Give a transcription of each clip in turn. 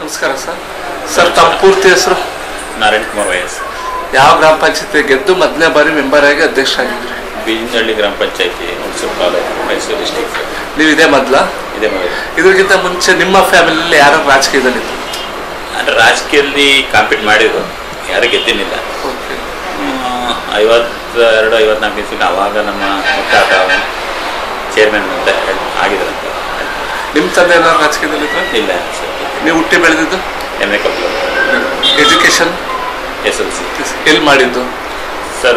ನಮಸ್ಕಾರ sir sir ತಮ್ಮ ಪೂರ್ತಿ ಹೆಸರು ನಾರಾಯಣ್ ಕುಮಾರ್ ವೈಎಸ್ ಯಾವ ಗ್ರಾಮ ಪಂಚಾಯತಿ ಗೆದ್ದು ಮೊದಲನೇ ಬಾರಿ ಮೆಂಬರ್ ಆಗಿ ಅಧ್ಯಕ್ಷ ಆಗಿದ್ರಿ ಬೀಜನಹಳ್ಳಿ ಗ್ರಾಮ ಪಂಚಾಯತಿ ಹುಣಸೂರು ತಾಲೂಕು ಮೈಸೂರು ಡಿಸ್ಟಿಕ್ ನೀವು ಇದೇ ಮೊದಲ ಇದೇ ಮೊದಲು ಇದಕ್ಕಿಂತ ಮುಂಚೆ ನಿಮ್ಮ ಫ್ಯಾಮಿಲಿಯಲ್ಲಿ ಯಾರು ರಾಜಕೀಯದಲ್ಲಿತ್ತು ಅಂದರೆ ರಾಜಕೀಯದಲ್ಲಿ ಕಾಂಪೀಟ್ ಮಾಡಿದ್ರು ಯಾರು ಗೆದ್ದಿನಿಲ್ಲ ಓಕೆ ಐವತ್ತೆರಡು ಐವತ್ನಾಲ್ಕು ದಿವಸಕ್ಕೆ ಅವಾಗ ನಮ್ಮ ಮುತ್ತಾತ ಚೇರ್ಮನ್ ಅಂತ ಆಗಿದ್ರಂತೆ ನಿಮ್ಮ ತಂದೆ ಎಲ್ಲ ರಾಜಕೀಯದಲ್ಲಿದ್ರು ಇಲ್ಲ ಸರ್ ನೀವು ಹುಟ್ಟಿ ಬೆಳೆದಿದ್ದು ಎಮ್ ಎ ಕಪ್ಲು ಎಜುಕೇಶನ್ ಎಸ್ ಎಲ್ ಸಿ ಎಲ್ಲಿ ಮಾಡಿದ್ದು ಸರ್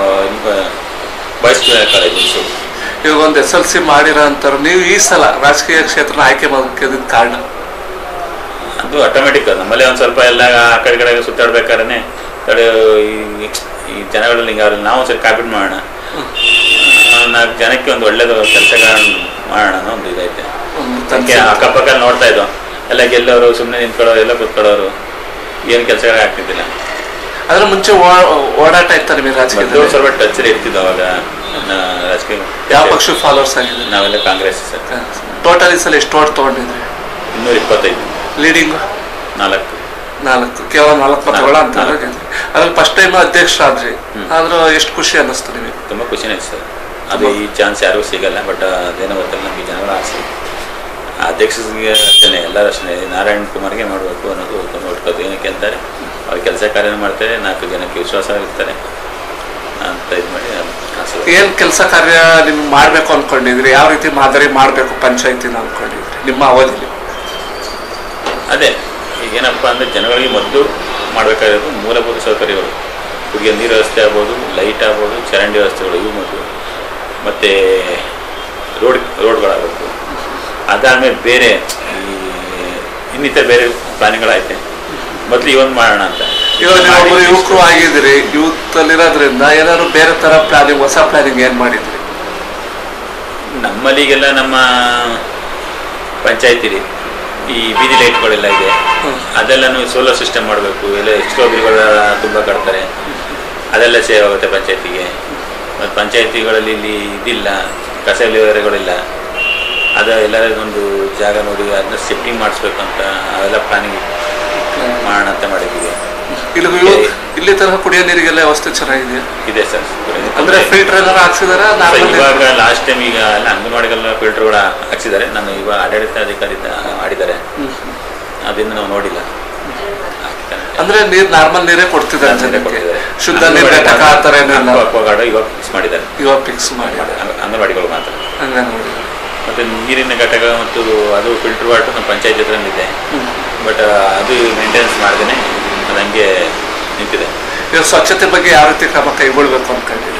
ಬಾಯ್ಸ್ ಕಾಲೇಜ್ ಹುಣಸೂರು ಇವಾಗ ಒಂದು ಎಸ್ ಎಲ್ ಸಿ ಮಾಡಿರೋ ಅಂತಾರೆ ನೀವು ಈ ಸಲ ರಾಜಕೀಯ ಕ್ಷೇತ್ರನ ಆಯ್ಕೆ ಮಾಡೋದಕ್ಕೆ ಕಾರಣ ಅದು ಆಟೋಮೆಟಿಕ್ ನಮ್ಮಲ್ಲೇ ಒಂದು ಸ್ವಲ್ಪ ಎಲ್ಲ ಆ ಕಡೆ ಕಡೆ ಸುತ್ತಾಡ್ಬೇಕಾದ್ರೆ ತಡೆ ಈ ಈ ಜನಗಳಲ್ಲಿ ಹಿಂಗೆ ಅವ್ರಲ್ಲಿ ನಾವು ಸರಿ ಕಾಪಿಟ್ ಮಾಡೋಣ ಆ, ನಾಲ್ಕು ಜನಕ್ಕೆ ಒಂದು ಒಳ್ಳೇದು ಕೆಲಸಗಳನ್ನ ಮಾಡೋಣ ಅನ್ನೋ ಒಂದು ಇದೈತೆ ಒಂದು ಅದಕ್ಕೆ ತಂದೆ ಅಕ್ಕಪಕ್ಕ ನೋಡ್ತಾ ಇದ್ದೋ ಎಲ್ಲ ಗೆಲ್ಲೋರು ಸುಮ್ಮನೆ ನಿಂತ್ಕೊಳ್ಳೋರು ಎಲ್ಲ ಕೂತ್ಕೊಳ್ಳೋರು ಏನು ಕೆಲಸಗಳೇ ಆಗ್ತಿದ್ದಿಲ್ಲ ಅದ್ರ ಮುಂಚೆ ಓ- ಓಡಾಟ ಇತ್ತ ನಿಮಗೆ ಮೊದಲು ರಾಜಕೀಯದಲ್ಲಿ ಸ್ವಲ್ಪ ಟಚಲ್ಲಿ ಇರ್ತಿದ್ವು ಅವಾಗ ನ- ರಾಜಕೀಯ ಯಾವ ಪಕ್ಷ ಫಾಲೋವರ್ಸ್ ಆಗಿದೆ ನಾವೆಲ್ಲ ಕಾಂಗ್ರೆಸ್ ಸರ್ ಟೋಟಲ್ ಈ ಸಲ ಎಷ್ಟು ಓಟ್ ತೊಗೊಂಡಿದ್ರಿ ಇನ್ನೂರ ಇಪ್ಪತ್ತೈದು ಲೀಡಿಂಗು ನಾಲ್ಕು ನಾಲ್ಕು ಕೇವಲ ನಾಲ್ಕು ಮತಗಳ ಅಂತ ನಾಲ್ಕು. ಅದ್ರಲ್ಲಿ ಫಸ್ಟ್ ಟೈಮ್ ಅಧ್ಯಕ್ಷರಾದ್ರಿ ಆದ್ರೂ ಎಷ್ಟು ಖುಷಿ ಅನ್ನಿಸ್ತು ನಿಮಗೆ ತುಂಬ ಖುಷಿನೇ ಇದೆ ಸರ್ ಅದು ಈ ಚಾನ್ಸ್ ಯಾರಿಗೂ ಸಿಗಲ್ಲ ಬಟ್ ಅದೇನೋ ಗೊತ್ತಿಲ್ಲ ನಮಗೆ ಜನಗಳ ಆಸೆ ಅಧ್ಯಕ್ಷರಿಗೆ ಅಷ್ಟೇ ಎಲ್ಲರೂ ಅಷ್ಟೇ ನಾರಾಯಣ್ ಕುಮಾರ್ಗೆ ಮಾಡಬೇಕು ಅನ್ನೋದು ತುಂಬ ಹುಡ್ಕೋದು ಏನಕ್ಕೆ ಅಂತಾರೆ ಅವ್ರು ಕೆಲಸ ಕಾರ್ಯ ಮಾಡ್ತಾರೆ ನಾಲ್ಕು ಜನಕ್ಕೆ ವಿಶ್ವಾಸ ಇರ್ತಾರೆ ಅಂತ ಇದು ಮಾಡಿ ಆಸೆ ಏನ್ ಕೆಲಸ ಕಾರ್ಯ ನಿಮ್ಗೆ ಮಾಡ್ಬೇಕು ಅನ್ಕೊಂಡಿದ್ರಿ ಯಾವ ರೀತಿ ಮಾದರಿ ಮಾಡ್ಬೇಕು ಪಂಚಾಯತಿನ ಅನ್ಕೊಂಡಿದ್ರಿ ನಿಮ್ಮ ಅವಧಿಲಿ ಅದೇ ಈಗೇನಪ್ಪ ಅಂದರೆ ಜನಗಳಿಗೆ ಮೊದಲು ಮಾಡಬೇಕಾಗಿರೋದು ಮೂಲಭೂತ ಸೌಕರ್ಯಗಳು ಕುಡಿಯೋ ನೀರು ವ್ಯವಸ್ಥೆ ಆಗ್ಬೋದು ಲೈಟ್ ಆಗ್ಬೋದು ಚರಂಡಿ ವ್ಯವಸ್ಥೆಗಳು ಇವು ಮೊದಲು ಮತ್ತು ರೋಡ್ ರೋಡ್ಗಳಾಗಬೇಕು ಅದಾದಮೇಲೆ ಬೇರೆ ಈ ಇನ್ನಿತರ ಬೇರೆ ಪ್ಲಾನಿಂಗ್ಗಳೈತೆ ಮೊದಲು ಇವೊಂದು ಮಾಡೋಣ ಅಂತ ಇವಾಗ ನೀವು ಒಬ್ಬರು ಮಾಡಿ ಯುವಕರು ಆಗಿದ್ದೀರಿ ಯೂತ್ ಅಲ್ಲಿರೋದ್ರಿಂದ ಏನಾದ್ರು ಬೇರೆ ತರ ಪ್ಲಾನಿಂಗ್ ಹೊಸ ಪ್ಲಾನಿಂಗ್ ಏನ್ ಮಾಡಿದ್ರಿ ನಮ್ಮಲ್ಲಿಗೆಲ್ಲ ನಮ್ಮ ಪಂಚಾಯತಿಲಿ ಈ ಬೀದಿ ಲೈಟ್ಗಳೆಲ್ಲ ಇದೆ ಹ್ಮ್. ಅದೆಲ್ಲನೂ ಸೋಲಾರ್ ಸಿಸ್ಟಮ್ ಮಾಡಬೇಕು ಎಲ್ಲ ಎಕ್ಸ್ಟ್ರಾ ಬಿಲ್ಗಳ ತುಂಬ ಕಟ್ತಾರೆ ಅದೆಲ್ಲ ಸೇವ್ ಆಗುತ್ತೆ ಪಂಚಾಯತಿಗೆ ಮತ್ತು ಪಂಚಾಯತಿಗಳಲ್ಲಿ ಇಲ್ಲಿ ಇದಿಲ್ಲ ಕಸ ವಿಲೇವಾರಿಗಳಿಲ್ಲ ಅದು ಎಲ್ಲರ ಒಂದು ಜಾಗ ನೋಡಿ ಅದನ್ನ ಶಿಫ್ಟಿಂಗ್ ಮಾಡಿಸ್ಬೇಕು ಅಂತ ಅವೆಲ್ಲ ಪ್ಲಾನಿಂಗ್ ಮಾಡೋಣ ಅಂತ ಮಾಡಿದ್ದೀವಿ ಇಲ್ಲಿ ಯುವ- ಇಲ್ಲಿ ತನಕ ಕುಡಿಯೋ ನೀರಿಗೆಲ್ಲ ವ್ಯವಸ್ಥೆ ಚೆನ್ನಾಗಿದೆ ಇದೆ ಸರ್ ಅಂದ್ರೆ ಫಿಲ್ಟರ್ ಏನಾರು ಹಾಕ್ಸಿದಾರ ನಾರ್ಮಲ್ ಇವಾಗ ಲಾಸ್ಟ್ ಟೈಮ್ ಈಗ ಎಲ್ಲ ಅಂಗನವಾಡಿಗೆಲ್ಲ ಫಿಲ್ಟರ್ ಕೂಡ ಹಾಕ್ಸಿದ್ದಾರೆ ನಾನು ಇವಾಗ ಆಡಳಿತಾಧಿಕಾರಿ ಮಾಡಿದ್ದಾರೆ ಅದನ್ನು ನಾವು ನೋಡಿಲ್ಲ ಹಾಕ್ತಾರೆ. ಅಂದ್ರೆ ನೀರ್ ನಾರ್ಮಲ್ ನೀರೇ ಕೊಡ್ತಿದ್ದಾರೆ ನೀರೇ ಜನಕ್ಕೆ ಕೊಡ್ತಿದ್ದಾರೆ. ಶುದ್ಧ ನೀರ್ ಘಟಕ ಆ ತರ ಏನಿಲ್ಲ ಅಕ್ವಾ- ಅಕ್ವಾಗಾರ್ಡ್ ಇವಾಗ ಫಿಕ್ಸ್ ಮಾಡಿದ್ದಾರೆ ಇವಾಗ ಫಿಕ್ಸ್ ಮಾಡಿ ಅಂಗ- ಅಂಗನವಾಡಿಗಳು ಮಾತ್ರ ಹಂಗ ನೋಡಿ ಮತ್ತು ನೀರಿನ ಘಟಕ ಮತ್ತು ಅದು ಫಿಲ್ಟರ್ ವಾಟರ್ ನಮ್ಮ ಪಂಚಾಯತ್ ಹತ್ರ ಇದೆ ಬಟ್ ಅದು ಮೇಂಟೆನೆನ್ಸ್ ಮಾಡ್ದೇನೆ ಅದು ಹಂಗೆ ನಿಂತಿದೆ ಇವಾಗ ಸ್ವಚ್ಛತೆ ಬಗ್ಗೆ ಯಾವ ರೀತಿ ಕ್ರಮ ಕೈಗೊಳ್ಬೇಕು ಅನ್ಕೊಂಡಿದ್ದೀರಿ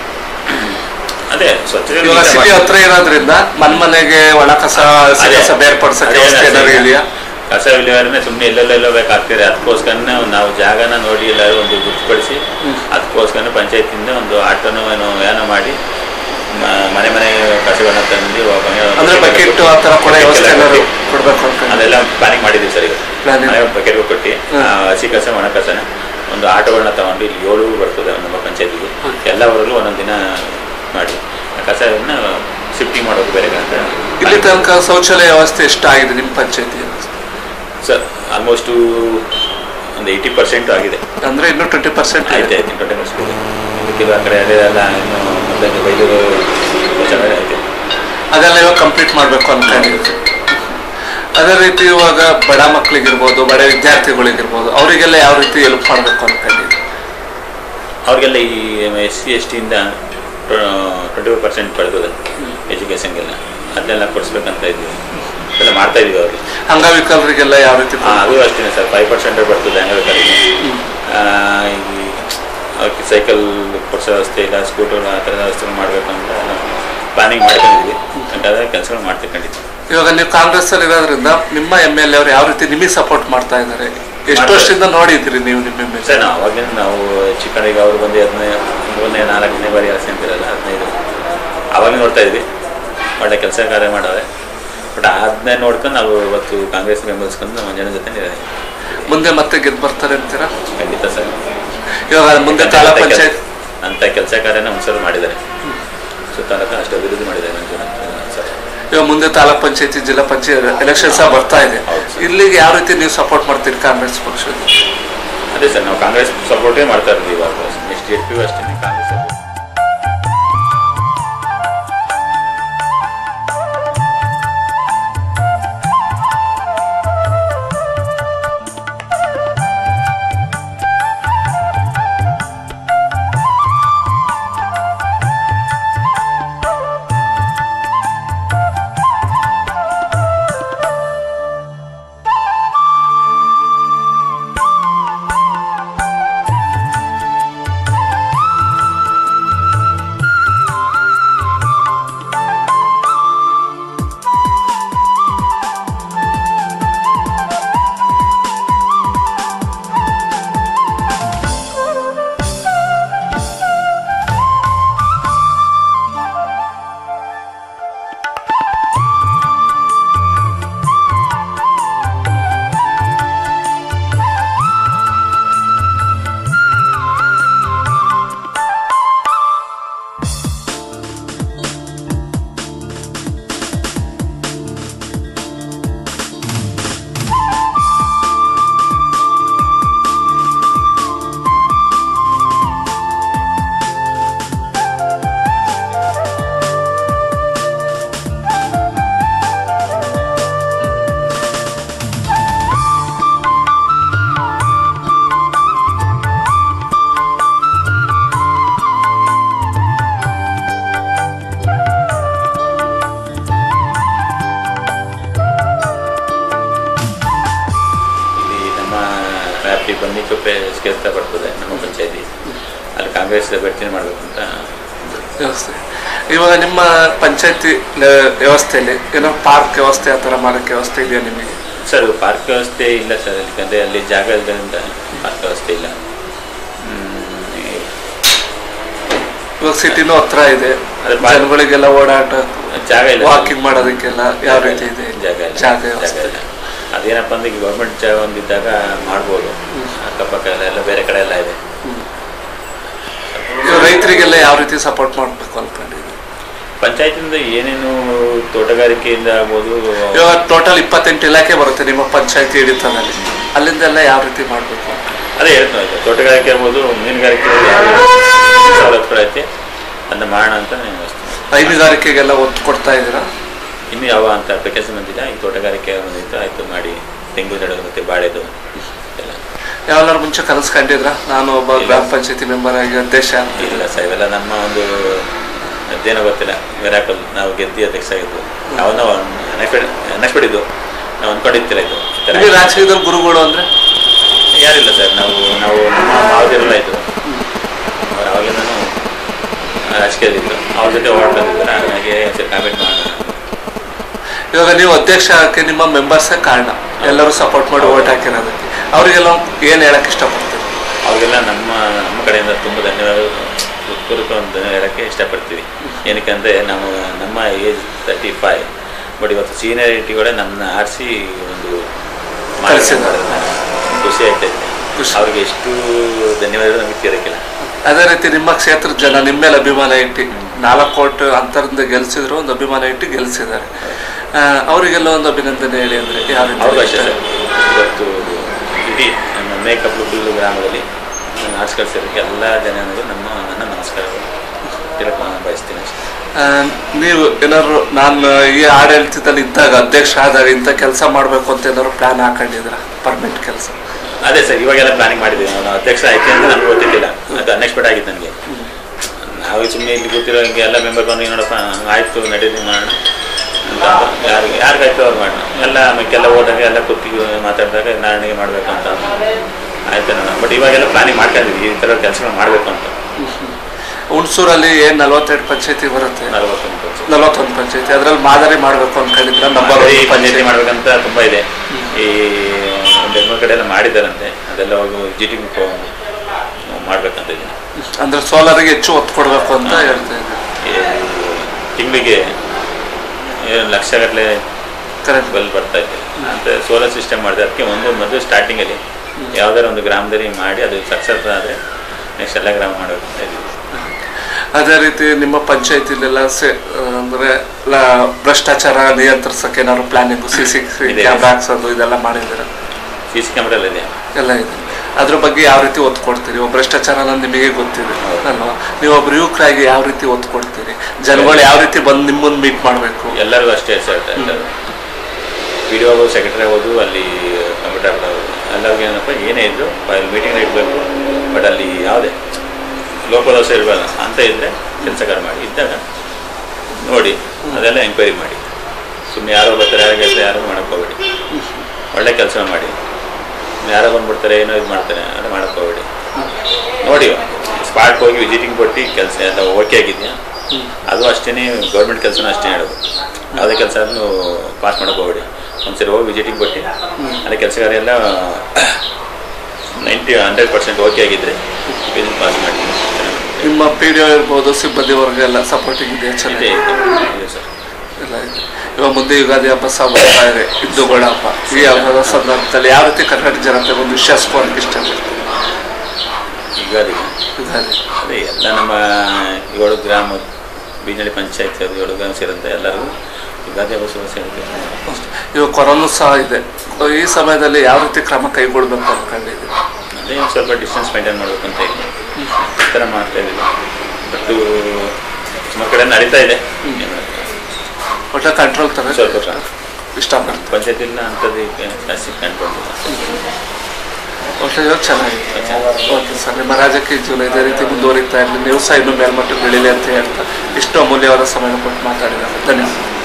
ಅದೇ ಸ್ವಚ್ಛತೆ ಇವಾಗ ಸಿಟಿ ಹತ್ರ ಇರೋದ್ರಿಂದ ಮನ್ ಮನೆಗೆ ಒಣ ಕಸ ಹಸಿ ಅದೇ. ಕಸ ಬೇರ್ಪಡಿಸಕ್ಕೆ ಅದೇ ವ್ಯವಸ್ಥೆ ಏನಾದ್ರು ಅದೇ. ಇದೆಯಾ ಕಸ ವಿಲೇವಾರಿನೇ ಸುಮ್ಮನೆ ಎಲ್ಲೆಲ್ಲೆಲ್ಲೋ ಬೇಕಾಗ್ತಿದೆ ಅದಕ್ಕೋಸ್ಕರನೇ ನಾವು ಜಾಗನ ನೋಡಿ ಎಲ್ಲರೂ ಒಂದು ಗುರುತುಪಡಿಸಿ ಅದಕ್ಕೋಸ್ಕರ ಪಂಚಾಯತಿಂದ ಒಂದು ಆಟೋನೋ ಏನೋ ಏನೋ ಮಾಡಿ ಮ- ಮನೆ ಮನೆ ಕಸಗಳನ್ನ ತಂದು ವ- ಮನೆ- ಅಂದ್ರೆ ಬಕೆಟ್ ಆ ತರ ಕೊಡೋ ವ್ಯವಸ್ಥೆ ಏನಾದ್ರು ಕೊಡ್ಬೇಕು ಅನ್ಕೊಂಡು ಅದೆಲ್ಲ ಪ್ಲಾನಿಂಗ್ ಮಾಡಿದ್ದೀವಿ ಸರ್ ಈಗ Planning. ಮನೆ ಬಕೆಟ್ಗೆ ಕೊಟ್ಟು ಹ್ಮ್. ಆ, ಹಸಿ ಕಸ ಒಣ ಕಸನ ಒಂದು ಆಟೋಗಳನ್ನ ತಗೊಂಡು ಇಲ್ಲಿ ಏಳು ಬರ್ತದೆ ನಮ್ಮ ಪಂಚಾಯತಿಗೆ ಎಲ್ಲ ಊರಲ್ಲೂ ಒಂದೊಂದು ದಿನ ಮಾಡಿ ಆ ಕಸವನ್ನು ಶಿಫ್ಟಿಂಗ್ ಮಾಡೋದು ಬೇರೆ ಅಂತ ಇಲ್ಲಿ ತನಕ ಶೌಚಾಲಯ ವ್ಯವಸ್ಥೆ ಎಷ್ಟಾಗಿದೆ ನಿಮ್ಮ ಪಂಚಾಯತಿ ಸರ್ ಆಲ್ಮೋಸ್ಟು ಒಂದು ಏಯ್ಟಿ ಪರ್ಸೆಂಟ್ ಆಗಿದೆ ಅಂದ್ರೆ ಇನ್ನು ಟ್ವೆಂಟಿ ಪರ್ಸೆಂಟ್ ಆಯ್ತು ಆಯ್ತು ಟ್ವೆಂಟಿ ಪರ್ಸೆಂಟ್ ಕೆಲವು ಆ ಕಡೆ ಅದೆಲ್ಲ ಇನ್ನು ಮೊದಲು ಬೈಲೂರು ಶೌಚಾಲಯ ಐತೆ ಅದೆಲ್ಲ ಇವಾಗ ಕಂಪ್ಲೀಟ್ ಮಾಡ್ಬೇಕು ಅನ್ಕೊಂಡಿದ್ವಿ ಅದೇ ರೀತಿ ಇವಾಗ ಬಡ ಮಕ್ಳಿಗಿರ್ಬೋದು ಬಡ ವಿದ್ಯಾರ್ಥಿಗಳಿಗಿರ್ಬೋದು ಅವರಿಗೆಲ್ಲ ಯಾವ ರೀತಿ ಹೆಲ್ಪ್ ಮಾಡ್ಬೇಕು ಅನ್ಕೊಂಡಿದ್ವಿ ಅವ್ರಿಗೆಲ್ಲ ಈ ಎಸ್ ಸಿ ಎಸ್ ಟಿಯಿಂದ ಟ್ವೆಂಟಿ ಫೈವ್ ಪರ್ಸೆಂಟ್ ಪಡೆದಿದೆ ಎಜುಕೇಷನ್ಗೆಲ್ಲ ಅದನ್ನೆಲ್ಲ ಕೊಡಿಸ್ಬೇಕಂತ ಇದ್ವಿ ಎಲ್ಲ ಮಾಡ್ತಾ ಇದೀವಿ ಅವ್ರಿಗೆ ಅಂಗವಿಕಲರಿಗೆಲ್ಲ ಯಾವ ರೀತಿ ಹಾಂ ಅದು ಅಷ್ಟೇ ಸರ್ ಫೈವ್ ಪರ್ಸೆಂಟ್ ಬರ್ತದೆ ಅಂಗವಿಕಲರಿಗೆ ಈ ಅವ್ರಿಗೆ ಸೈಕಲ್ ಕೊಡಿಸೋ ವ್ಯವಸ್ಥೆ ಇಲ್ಲ ಸ್ಕೂಟರ್ ಆ ಥರದ ವ್ಯವಸ್ಥೆ ಮಾಡಬೇಕು ಅಂತ ಪ್ಲಾನಿಂಗ್ ಮಾಡ್ಕೊಂಡಿದ್ವಿ ಅದರ ಕೆಲಸಗಳು ಮಾಡ್ತೀವಿ ಖಂಡಿತ ಇವಾಗ ನೀವು ಕಾಂಗ್ರೆಸ್ ಅಲ್ಲಿ ಇರೋದ್ರಿಂದ ನಿಮ್ಮ ಎಮ್ ಎಲ್ ಎ ಅವ್ರು ಯಾವ ರೀತಿ ನಿಮಗೆ ಸಪೋರ್ಟ್ ಮಾಡ್ತಾ ಇದ್ದಾರೆ ಎಷ್ಟು ಮಾಡ್ತಾರೆ. ವರ್ಷದಿಂದ ನೋಡಿದ್ರಿ ನೀವು ನಿಮ್ಮ ಎಮ್ ಎಲ್ ಸರ್ ನಾವು ಅವಾಗಿಂದ ನಾವು ಚಿಕ್ಕನಿಗೆ ಅವ್ರು ಬಂದು ಹದಿನೈದು ಮೂರನೇ ನಾಲ್ಕನೇ ಬಾರಿ ಆಸೆ ಅಂತಿರಲ್ಲ ಹದಿನೈದು ಅವಾಗ ನೋಡ್ತಾ ಇದ್ವಿ ಒಳ್ಳೆ ಕೆಲಸ ಕಾರ್ಯ ಮಾಡವ್ರೆ ಬಟ್ ಅದನ್ನೇ ನೋಡ್ಕೊಂಡು ನಾವು ಇವತ್ತು ಕಾಂಗ್ರೆಸ್ ಬೆಂಬಲಿಸ್ಕೊಂಡು ನಮ್ಮ ಜನ ಜೊತೆ ಇದ್ದೀವಿ. ಮುಂದೆ ಮತ್ತೆ ಗೆದ್ದು ಬರ್ತಾರೆ ಅಂತೀರಾ ಖಂಡಿತ ಸರ್ ಇವಾಗ ಮುಂದೆ ತಾಲೂಕ್ ಪಂಚಾಯತ್ ಅಂತ ಕೆಲಸ ಕಾರ್ಯನ ಹುಣಸರು ಮಾಡಿದ್ದಾರೆ ಸುತ್ತಾಲಕ ಅಷ್ಟು ಅಭಿವೃದ್ಧಿ ಮಾಡಿದ್ದಾರೆ ಮಂಜುನಾಥ್ ಸರ್ ಇವಾಗ ಮುಂದೆ ತಾಲೂಕ್ ಪಂಚಾಯತಿ ಜಿಲ್ಲಾ ಪಂಚಾಯತ್ ಎಲೆಕ್ಷನ್ ಸಹ ಬರ್ತಾ ಇದೆ ಹೌದು ಸರ್. ಇಲ್ಲಿಗೆ ಯಾವ ರೀತಿ ನೀವು ಸಪೋರ್ಟ್ ಮಾಡ್ತೀರಿ ಕಾಂಗ್ರೆಸ್ ಪಕ್ಷದ ಅದೇ ಸರ್ ನಾವು ಕಾಂಗ್ರೆಸ್ ಸಪೋರ್ಟೇ ಮಾಡ್ತಾ ಇರೋದು ಇವಾಗ ನೆಕ್ಸ್ಟ್ ಎಟ್ ಪಿ ಅಷ್ಟೇ ಕಾಂಗ್ರೆಸ್ support. ಇಲ್ಲಿ ನಮ್ಮ ವ್ಯಾಪ್ತಿ ಬನ್ನಿಕೊಪ್ಪೆ ಕೇಳ್ತ ಬರ್ತದೆ ನಮ್ಮ ಪಂಚಾಯತಿ ಅಲ್ಲಿ ಕಾಂಗ್ರೆಸ್ ಅಭ್ಯರ್ಥಿನೇ ಮಾಡಬೇಕು ಅಂತ ವ್ಯವಸ್ಥೆ ಇವಾಗ ನಿಮ್ಮ ಪಂಚಾಯತಿ ವ್ಯವಸ್ಥೆಯಲ್ಲಿ ಏನೋ ಪಾರ್ಕ್ ವ್ಯವಸ್ಥೆ ಆ ಥರ ಮಾಡೋಕ್ಕೆ ವ್ಯವಸ್ಥೆ ಇದೆಯಾ ನಿಮಗೆ ಸರ್ ಪಾರ್ಕ್ ವ್ಯವಸ್ಥೆ ಇಲ್ಲ ಸರ್ ಯಾಕಂದರೆ ಅಲ್ಲಿ ಜಾಗ ಇಲ್ಲದ್ರಿಂದ ಪಾರ್ಕ್ ವ್ಯವಸ್ಥೆ ಇಲ್ಲ ಹ್ಮ್, ಇವಾಗ ಸಿಟಿನೂ ಹತ್ರ ಇದೆ ಅದೇ ಪಾರ್ಕ್- ಜನಗಳಿಗೆಲ್ಲ ಓಡಾಟ ಜಾಗ ಇಲ್ಲ ವಾಕಿಂಗ್ ಮಾಡೋದಕ್ಕೆಲ್ಲ ಯಾವ ರೀತಿ ಇದೆ ಜಾಗ ಇಲ್ಲ ಜಾಗ ಜಾಗ ವ್ಯವಸ್ಥೆ ಇಲ್ಲ ಅದೇನಪ್ಪ ಅಂದ್ರೆ ಈಗ ಗೌರ್ಮೆಂಟ್ ಜಾಗ ಒಂದಿದ್ದಾಗ ಮಾಡ್ಬೋದು ಅಕ್ಕಪಕ್ಕ ಎಲ್ಲ ಎಲ್ಲ ಬೇರೆ ಕಡೆ ಎಲ್ಲ ಇದೆ ಇವಾಗ ರೈತರಿಗೆಲ್ಲ ಯಾವ ರೀತಿ ಸಪೋರ್ಟ್ ಮಾಡಬೇಕು ಅನ್ಕೊಂಡಿದ್ದೀವಿ ಪಂಚಾಯತಿಂದ ಏನೇನು ತೋಟಗಾರಿಕೆಯಿಂದ ಆಗ್ಬೋದು ಇವಾಗ ಟೋಟಲ್ ಇಪ್ಪತ್ತೆಂಟು ಇಲಾಖೆ ಬರುತ್ತೆ ನಿಮ್ಮ ಪಂಚಾಯತಿ ಹಿಡಿತದಲ್ಲಿ ಅಲ್ಲಿಂದೆಲ್ಲ ಯಾವ ರೀತಿ ಮಾಡಬೇಕು ಅದೇ ಹೇಳ್ತಾ ಇದ್ದೆ ತೋಟಗಾರಿಕೆ ಇರ್ಬೋದು ಮೀನುಗಾರಿಕೆ ಯಾವ ಸವಲತ್ತುಗಳೈತೆ ಅದನ್ನ ಮಾಡೋಣ ಅಂತ ನಾನು ಯೋಚ್ನೆ ಮಾಡ್ದೆ. ಹೈನುಗಾರಿಕೆಗೆಲ್ಲ ಒತ್ತು ಕೊಡ್ತಾ ಇದ್ದೀರಾ ಇನ್ನು ಯಾವ ಅಂತ ಅಪ್ಲಿಕೇಶನ್ ಬಂದಿಲ್ಲ ಈ ತೋಟಗಾರಿಕೆ ಒಂದಿತ್ತು ಆಯ್ತು ಮಾಡಿ ತೆಂಗು ನೆಡೋದು ಮತ್ತೆ ಬಾಳೆದು ಎಲ್ಲ ಯಾವಾರು ಮುಂಚೆ ಕನಸು ಕಂಡಿದ್ರ ನಾನು ಒಬ್ಬ ಇಲ್ಲ. ಗ್ರಾಮ ಪಂಚಾಯತಿ ಮೆಂಬರ್ ಆಗಿ ಅಧ್ಯಕ್ಷ ಅಂತ ಇಲ್ಲ ಸರ್ ಇವೆಲ್ಲ ನಮ್ಮ ಒಂದು ಅದೇನೋ ಗೊತ್ತಿಲ್ಲ ಮಿರಾಕಲ್ ನಾವು ಗೆದ್ದಿ ಅಧ್ಯಕ್ಷ ಆಗಿದ್ದು ನಾವು ನಾವು ಅನಸ್ಪಡಿದ್ದು ನಾವು ಅಂದ್ಕೊಂಡಿರ್ತಿಲ್ಲ ಇದು ಈ ಥರ ಇಲ್ಲಿ ರಾಜಕೀಯದಲ್ಲಿ ಗುರುಗಳು ಅಂದ್ರೆ ಯಾರಿಲ್ಲ ಸರ್ ನಾವು ನಾವು ನಮ್ಮ ಮಾವದಿರೆಲ್ಲ ಇದ್ದು ಅವ್ರು ಅವಾಗಲಿಂದನೂ ರಾಜಕೀಯದಲ್ಲಿದ್ದು ಅವ್ರ ಜೊತೆ ಓಡಾಡ್ತಿದ್ದಾರೆ ಹಾಗಾಗಿ ಸರಿ ಕಾಮೆಂಟ್ ಮಾಡೋಣ ಇವಾಗ ನೀವು ಅಧ್ಯಕ್ಷ ಆಗಕ್ಕೆ ನಿಮ್ಮ ಮೆಂಬರ್ಸೇ ಕಾರಣ ಎಲ್ಲರೂ ಸಪೋರ್ಟ್ ಮಾಡಿ ಓಟ್ ಹಾಕಿರೋದಕ್ಕೆ ಅವರಿಗೆಲ್ಲ ಏನ್ ಹೇಳಕ್ ಇಷ್ಟಪಡ್ತೀರಿ ಅವ್ರಿಗೆಲ್ಲ ನಮ್ಮ ನಮ್ಮ ಕಡೆಯಿಂದ ತುಂಬ ಧನ್ಯವಾದ ಹೃತ್ಪೂರ್ವಕ ಒಂದು ಧನ್ಯವಾದ ಹೇಳೋಕ್ಕೆ ಇಷ್ಟಪಡ್ತೀವಿ ಏನಕ್ಕೆ ಅಂದರೆ ನಾವು ನಮ್ಮ ಏಜ್ ತರ್ಟಿ ಫೈವ್ ಬಟ್ ಇವತ್ತು ಸೀನಿಯರಿಟಿ ಕೂಡ ನಮ್ಮನ್ನ ಆರಿಸಿ ಒಂದು ಮಾರ್ಗ ಕಳ್ಸಿದ್ದಾರೆ. ಮಾಡಿದ್ದಾರೆ. ಖುಷಿ ಆಯ್ತೈತೆ ಖುಷಿ. ಅವ್ರಿಗೆ ಎಷ್ಟು ಧನ್ಯವಾದ ನಮಗೆ ತೀರಕ್ಕಿಲ್ಲ ಅದೇ ರೀತಿ ನಿಮ್ಮ ಕ್ಷೇತ್ರದ ಜನ ನಿಮ್ಮ ಮೇಲೆ ಅಭಿಮಾನ ಇಟ್ಟು ನಾಲ್ಕು ಕೋಟಿ ಅಂತರದಿಂದ ಗೆಲ್ಸಿದ್ರು ಒಂದು ಅಭಿಮಾನ ಇಟ್ಟು ಗೆಲ್ಸಿದ್ದಾರೆ ಆ, ಅವರಿಗೆಲ್ಲ ಒಂದು ಅಭಿನಂದನೆ ಹೇಳಿ ಅಂದ್ರೆ ಯಾವ ಅವ್ರಿಗೂ ರೀತಿ ಅಷ್ಟೇ ಸರ್ ಇವತ್ತು ಇಡೀ ನಮ್ಮ ಮೇಕಪ್ಲು ಗ್ರಾಮದಲ್ಲಿ ನಾನು ಆರ್ಟ್ಸ್ ಕಳಿಸಿರೋಕ್ಕೆ ಎಲ್ಲ ಜನರಿಗೂ ನಮ್ಮ ನನ್ನ ನಮಸ್ಕಾರಗಳು ತಿಳಕ ಬಯಸ್ತೀನಿ ಅಷ್ಟೇ ಆ, ನೀವು ಏನಾದ್ರು ನಾನು ಈ ಆಡಳಿತದಲ್ಲಿ ಇದ್ದಾಗ ಅಧ್ಯಕ್ಷ ಆದಾಗ ಇಂಥ ಕೆಲಸ ಮಾಡಬೇಕು ಅಂತ ಏನಾದ್ರು ಪ್ಲಾನ್ ಹಾಕೊಂಡಿದ್ರ ಪರ್ಮನೆಂಟ್ ಕೆಲಸ ಅದೇ ಸರ್ ಇವಾಗೆಲ್ಲ ಪ್ಲಾನಿಂಗ್ ಮಾಡಿದ್ದೀವಿ ನಾನು ಅಧ್ಯಕ್ಷ ಆಯ್ತು ಅಂತ ನನಗೆ ಗೊತ್ತಿರಲಿಲ್ಲ ಅದು ಅನ್ಎಕ್ಸ್ಪೆಕ್ಟ್ ಆಗಿತ್ತು ನನಗೆ ನಾವು ಸುಮ್ಮನೆ ಇಲ್ಲಿ ಕೂತಿರೋ ಹಿಂಗೆ ಎಲ್ಲ ಮೆಂಬರ್ ಬಂದು ನೋಡಪ್ಪ ಆಯಿತು ನಡೀರಿ ಮಾಡೋಣ ಅಂತ ಯಾರಿಗೆ ಯಾರಿಗಾಯ್ತು ಅವ್ರು ಮಾಡೋಣ ಎಲ್ಲ ಆಮೇಲೆಲ್ಲ ಹೋದಾಗ ಎಲ್ಲ ಕೂತಿ ಮಾತಾಡಿದಾಗ ನಾಳೆಗೆ ಮಾಡಬೇಕು ಅಂತ ಆಯ್ತು ನೋಡೋಣ ಬಟ್ ಇವಾಗೆಲ್ಲ ಪ್ಲಾನಿಂಗ್ ಮಾಡ್ಕೊಂಡಿದ್ವಿ ಈ ಥರ ಕೆಲಸಗಳು ಮಾಡಬೇಕು ಅಂತ ಹುಣಸೂರಲ್ಲಿ ಏನ್ ನಲ್ವತ್ತೆರಡು ಪಂಚಾಯತಿ ಬರುತ್ತೆ ನಲವತ್ತೊಂದು ವರ್ಷ ನಲವತ್ತೊಂದು ಪಂಚಾಯತಿ ಅದ್ರಲ್ಲಿ ಮಾದರಿ ಮಾಡ್ಬೇಕು ಅನ್ಕೊಂಡಿದ್ರ ನಂಬರ್ ಮಾದರಿ ಒಂದು ಪಂಚಾಯತಿ ಪಂಚಾಯತಿ ಮಾಡ್ಬೇಕಂತ ತುಂಬ ಇದೆ ಈ ಒಂದು ಎರಡು ಮೂರು ಕಡೆ ಎಲ್ಲ ಮಾಡಿದ್ದಾರಂತೆ ಅದೆಲ್ಲ ಹೋಗಿ ಜಿ ಟಿ ಮಾಡ್ಬೇಕಂತ ಇದ್ದೀನಿ ಅಂದ್ರೆ ಸೋಲಾರಿಗೆ ಹೆಚ್ಚು ಒತ್ತು ಕೊಡ್ಬೇಕು ಅಂತ ಹೇಳ್ತಾ ಇದ್ದಾರೆ ತಿಂಗಳಿಗೆ ಲಕ್ಷಗಟ್ಟಲೆ ಕರೆಕ್ಟ್ ಬಲ್ ಬರ್ತಾ ಇದೆ ಅಂತ ಸೋಲಾರ್ ಸಿಸ್ಟಮ್ ಮಾಡಿದೆ ಅದಕ್ಕೆ ಒಂದು ಮೊದಲು ಸ್ಟಾರ್ಟಿಂಗಲ್ಲಿ ಯಾವ್ದಾರ ಒಂದು ಗ್ರಾಮದಲ್ಲಿ ಮಾಡಿ ಅದು ಸಕ್ಸಸ್ ಆದರೆ ನೆಕ್ಸ್ಟ್ ಎಲ್ಲ ಗ್ರಾಮ ಮಾಡಬೇಕು ಅಂತ ಇದ್ದೀವಿ ಅದೇ ರೀತಿ ನಿಮ್ಮ ಪಂಚಾಯತಿಲೆಲ್ಲ ಸೆ ಅಂದ್ರೆ ಲ- ಭ್ರಷ್ಟಾಚಾರ ನಿಯಂತ್ರಿಸಕ್ಕೆ ಏನಾದ್ರು ಪ್ಲಾನಿಂಗ್ ಸಿ ಸಿ ಇದೆ. ಕ್ಯಾಮ್ರಾ ಹಾಕ್ಸೋದು ಇದೆಲ್ಲ ಮಾಡಿದ್ದೀರಾ ಸಿ ಸಿ ಕ್ಯಾಮ್ರಾ ಎಲ್ಲ ಇದೆ ಎಲ್ಲ ಇದೆ ಅದ್ರ ಬಗ್ಗೆ ಯಾವ ರೀತಿ ಒತ್ತು ಕೊಡ್ತೀರಿ ಒಬ್ಬ ಭ್ರಷ್ಟಾಚಾರ ಅನ್ನೋದು ನಿಮಗೆ ಗೊತ್ತಿದೆ ಅಲ್ವಾ ನೀವು ಒಬ್ರು ಯುವಕರಾಗಿ ಯಾವ ರೀತಿ ಒತ್ತು ಕೊಡ್ತೀರಿ ಜನಗಳು ಯಾವ ರೀತಿ ಬಂದು ನಿಮ್ಮನ್ನು ಮೀಟ್ ಮಾಡಬೇಕು ಎಲ್ಲರಿಗೂ ಅಷ್ಟೇ ಸರ್ ಎಲ್ಲರೂ ಪಿ ಡಿ ಆಗ್ಬೋದು ಸೆಕ್ರೆಟರಿ ಆಗ್ಬೋದು ಅಲ್ಲಿ ಕಂಪ್ಯೂಟರ್ ಆಗ್ಬೋದು ಎಲ್ಲರಿಗೂ ಏನಪ್ಪ ಏನೇ ಇದ್ರು ಅಲ್ಲಿ ಮೀಟಿಂಗ್ ಇಡಬೇಕು ಬಟ್ ಅಲ್ಲಿ ಯಾವುದೇ ಲೋಕದೋಷ ಇರಬಾರ್ದು ಅಂತ ಇದ್ದರೆ ಕೆಲಸಗಾರ ಮಾಡಿ ಇದ್ದಾಗ ನೋಡಿ ಅದೆಲ್ಲ ಎಂಕ್ವೈರಿ ಮಾಡಿ ಸುಮ್ಮನೆ ಯಾರೋ ಬರ್ತಾರೆ ಯಾರು ಕೆಲಸ ಯಾರು ಮಾಡಕ್ಕೆ ಹೋಗ್ಬೇಡಿ ಒಳ್ಳೆ ಕೆಲಸ ಮಾಡಿ ಯಾರೋ ಬಂದ್ಬಿಡ್ತಾರೆ ಏನೋ ಇದು ಮಾಡ್ತಾರೆ ಅದು ಮಾಡಕ್ಕೆ ಹೋಗ್ಬೇಡಿ ನೋಡಿ ಸ್ಪಾಟ್ಗೆ ಹೋಗಿ ವಿಸಿಟಿಂಗ್ ಕೊಟ್ಟು ಕೆಲಸ ಎಲ್ಲ ಓಕೆ ಆಗಿದೆಯಾ ಅದು ಅಷ್ಟೇ ಗೌರ್ಮೆಂಟ್ ಕೆಲಸನೂ ಅಷ್ಟೇ ಹೇಳೋದು ಯಾವುದೇ ಕೆಲಸ ಪಾಸ್ ಮಾಡಕ್ಕೆ ಹೋಗ್ಬೇಡಿ ಒಂದ್ಸರಿ ಹೋಗಿ ವಿಸಿಟಿಂಗ್ ಕೊಟ್ಟು ಅದೇ ಕೆಲಸಗಾರ ಎಲ್ಲ ನೈಂಟಿ ಹಂಡ್ರೆಡ್ ಪರ್ಸೆಂಟ್ ಓಕೆ ಆಗಿದ್ದರೆ ವಿಸಿಟ್ ಪಾಸ್ ಮಾಡಿ ನಿಮ್ಮ ಪಿ ಡಿ ಇರ್ಬೋದು ಸಿಬ್ಬಂದಿ ವರ್ಗ ಎಲ್ಲ ಸಪೋರ್ಟಿಂಗ್ ಇದೆ ಇದೆ ಚೆನ್ನಾಗಿ ಇದೆ ಇದೆ ಸರ್ ಎಲ್ಲ ಇದೆ ಇವಾಗ ಮುಂದೆ ಯುಗಾದಿ ಹಬ್ಬ ಸಹ ಬರ್ತಾ ಇದೆ ಹಿಂದೂಗಳ ಹಬ್ಬ ಈ ಹಬ್ಬದ ಸಂದರ್ಭದಲ್ಲಿ ಯಾವ ರೀತಿ ಕರ್ನಾಟಕ ಜನತೆ ಒಂದು ವಿಶ್ವಾಸಕ್ಕೆ ಇಷ್ಟಪಡ್ತೀವಿ ಯುಗಾದಿ ಯುಗಾದಿ ಅದೇ ಎಲ್ಲ ನಮ್ಮ ಏಳು ಗ್ರಾಮ ಬೀಜನಳ್ಳಿ ಪಂಚಾಯತ್ ಏಳು ಗ್ರಾಮ ಸೇರಿದಂಥ ಎಲ್ಲರಿಗೂ ಯುಗಾದಿ ಹಬ್ಬ ಶುಭ ಸೇರುತ್ತೆ ಇವಾಗ ಕೊರೋನಾ ಸಹ ಇದೆ ಈ ಸಮಯದಲ್ಲಿ ಯಾವ ರೀತಿ ಕ್ರಮ ಕೈಗೊಳ್ಬೇಕು ಅನ್ಕೊಂಡಿದ್ದೀವಿ ಅದೇ ಒಂದು ಸ್ವಲ್ಪ ಡಿಸ್ಟೆನ್ಸ್ ಮೇಂಟೈನ್ ಮಾಡಬೇಕು ಅಂತ ಇದೆ ಈ ಥರ ಮಾಡ್ತಾ ಇದ್ದೀವಿ ಬಟ್ ಸುಮಾರು ಕಡೆ ನಡೀತಾ ಇದೆ ಏನ್ ಮಾಡೋದು? ಒಟ್ಟ ಕಂಟ್ರೋಲ್ ತರ ಸ್ವಲ್ಪ ಕ- ಇಷ್ಟಪಡ್ತೀವಿ ಪಂಚಾಯತಿನ ಅಂಥದ್ದು ಜಾಸ್ತಿ ಕಂಡ್ಕೊಂಡಿಲ್ಲ ಒಟ್ಟು ಇವಾಗ ಚೆನ್ನಾಗಿದೆ ಓಕೆ ಸರ್ ನಿಮ್ಮ ರಾಜಕೀಯ ಜೀವನ ಇದೇ ರೀತಿ ಮುಂದುವರಿತಾ ಇರಲಿ ನೀವು ಸಹ ಇನ್ನೂ ಮೇಲ್ಮಟ್ಟಕ್ಕೆ ಬೆಳೀಲಿ ಅಂತ ಹೇಳ್ತಾ ಇಷ್ಟು ಅಮೂಲ್ಯವಾದ ಸಮಯ ಕೊಟ್ಟು ಮಾತಾಡಿದ್ದಾರೆ ಧನ್ಯವಾದ